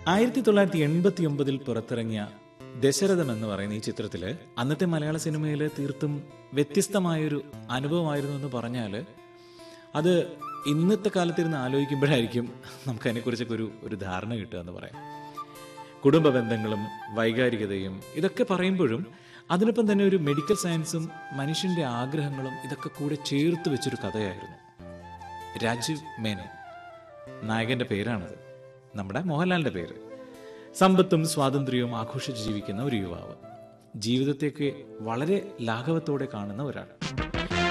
ആയിരത്തി തൊള്ളായിരത്തി എൺപത്തി ഒമ്പതിൽ പുറത്തിറങ്ങിയ ദശരഥം എന്ന് പറയുന്ന ഈ ചിത്രത്തില് അന്നത്തെ മലയാള സിനിമയിൽ തീർത്തും വ്യത്യസ്തമായൊരു അനുഭവമായിരുന്നു എന്ന് പറഞ്ഞാൽ അത് ഇന്നത്തെ കാലത്തിരുന്ന് ആലോചിക്കുമ്പോഴായിരിക്കും നമുക്ക് അതിനെക്കുറിച്ചൊക്കെ ഒരു ഒരു ധാരണ കിട്ടുക എന്ന് പറയാം കുടുംബ ബന്ധങ്ങളും വൈകാരികതയും ഇതൊക്കെ പറയുമ്പോഴും അതിനൊപ്പം തന്നെ ഒരു മെഡിക്കൽ സയൻസും മനുഷ്യന്റെ ആഗ്രഹങ്ങളും ഇതൊക്കെ കൂടെ ചേർത്ത് വെച്ചൊരു കഥയായിരുന്നു രാജീവ് മേനൻ നായകന്റെ പേരാണത് നമ്മുടെ മോഹൻലാലിന്റെ പേര് സമ്പത്തും സ്വാതന്ത്ര്യവും ആഘോഷിച്ച് ജീവിക്കുന്ന ഒരു യുവാവ് ജീവിതത്തെയൊക്കെ വളരെ ലാഘവത്തോടെ കാണുന്ന ഒരാൾ